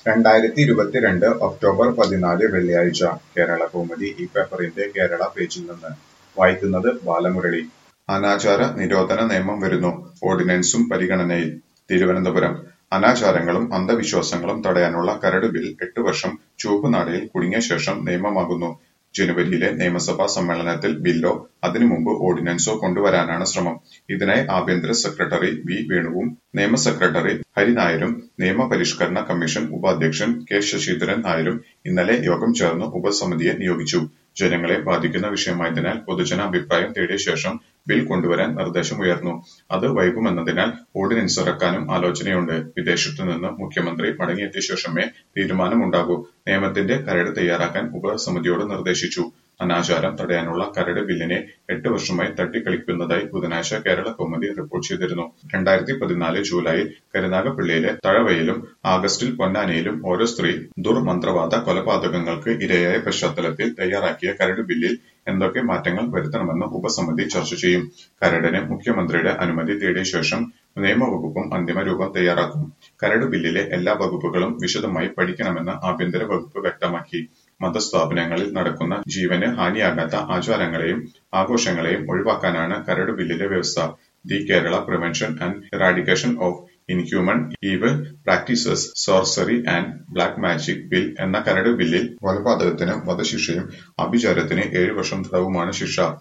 രണ്ടായിരത്തി ഇരുപത്തിരണ്ട് ഒക്ടോബർ പതിനാല് വെള്ളിയാഴ്ച കേരളകൗമുദി ഈ പേപ്പറിന്റെ കേരള പേജിൽ നിന്ന് വായിക്കുന്നത് ബാലമുരളി അനാചാര നിരോധന നിയമം വരുന്നു ഓർഡിനൻസും പരിഗണനയിൽ തിരുവനന്തപുരം അനാചാരങ്ങളും അന്ധവിശ്വാസങ്ങളും തടയാനുള്ള കരട് ബിൽ എട്ട് വർഷം ചുവപ്പുനാടയിൽ കുടുങ്ങിയ ശേഷം നിയമമാകുന്നു ജനുവരിയിലെ നിയമസഭാ സമ്മേളനത്തിൽ ബില്ലോ അതിനു മുമ്പ് ഓർഡിനൻസോ കൊണ്ടുവരാനാണ് ശ്രമം ഇതിനായി ആഭ്യന്തര സെക്രട്ടറി വി വേണുവും നിയമ സെക്രട്ടറി ഹരിനായരും നിയമപരിഷ്കരണ കമ്മീഷൻ ഉപാധ്യക്ഷൻ കെ ശശീന്ദ്രൻ നായരും ഇന്നലെ യോഗം ചേർന്ന് ഉപസമിതിയെ നിയോഗിച്ചു ജനങ്ങളെ ബാധിക്കുന്ന വിഷയമായതിനാൽ പൊതുജനാഭിപ്രായം തേടിയ ശേഷം ബിൽ കൊണ്ടുവരാൻ നിർദ്ദേശമുയർന്നു അത് വൈകുമെന്നതിനാൽ ഓർഡിനൻസ് ഇറക്കാനും ആലോചനയുണ്ട് വിദേശത്തു നിന്ന് മുഖ്യമന്ത്രി മടങ്ങിയെത്തിയ ശേഷമേ തീരുമാനമുണ്ടാകൂ നിയമത്തിന്റെ കരട് തയ്യാറാക്കാൻ ഉപസമിതിയോട് നിർദ്ദേശിച്ചു അനാചാരം തടയാനുള്ള കരട് ബില്ലിനെ എട്ട് വർഷമായി തട്ടിക്കളിക്കുന്നതായി ബുധനാഴ്ച കേരള കൗമുദി റിപ്പോർട്ട് ചെയ്തിരുന്നു രണ്ടായിരത്തി പതിനാല് ജൂലൈയിൽ കരുനാഗപ്പള്ളിയിലെ തഴവയിലും ആഗസ്റ്റിൽ പൊന്നാനിയിലും ഓരോ സ്ത്രീ ദുർമന്ത്രവാദ കൊലപാതകങ്ങൾക്ക് ഇരയായ പശ്ചാത്തലത്തിൽ തയ്യാറാക്കിയ കരട് ബില്ലിൽ എന്തൊക്കെ മാറ്റങ്ങൾ വരുത്തണമെന്ന് ഉപസമിതി ചർച്ച ചെയ്യും കരടിന് മുഖ്യമന്ത്രിയുടെ അനുമതി തേടിയ ശേഷം നിയമവകുപ്പും അന്തിമ രൂപം തയ്യാറാക്കും കരട് ബില്ലിലെ എല്ലാ വകുപ്പുകളും വിശദമായി പഠിക്കണമെന്ന് ആഭ്യന്തര വകുപ്പ് വ്യക്തമാക്കി മതസ്ഥാപനങ്ങളിൽ നടക്കുന്ന ജീവന് ഹാനിയാകാത്ത ആചാരങ്ങളെയും ആഘോഷങ്ങളെയും ഒഴിവാക്കാനാണ് കരട് ബില്ലിലെ വ്യവസ്ഥ the Kerala prevention and eradication of inhuman evil practices sorcery and black magic bill എന്ന കരട് ബില്ലിൽ കൊലപാതകത്തിന് വധശിക്ഷയും അഭിചാരത്തിന് ഏഴു വർഷം തടവുമാണ് ശിക്ഷ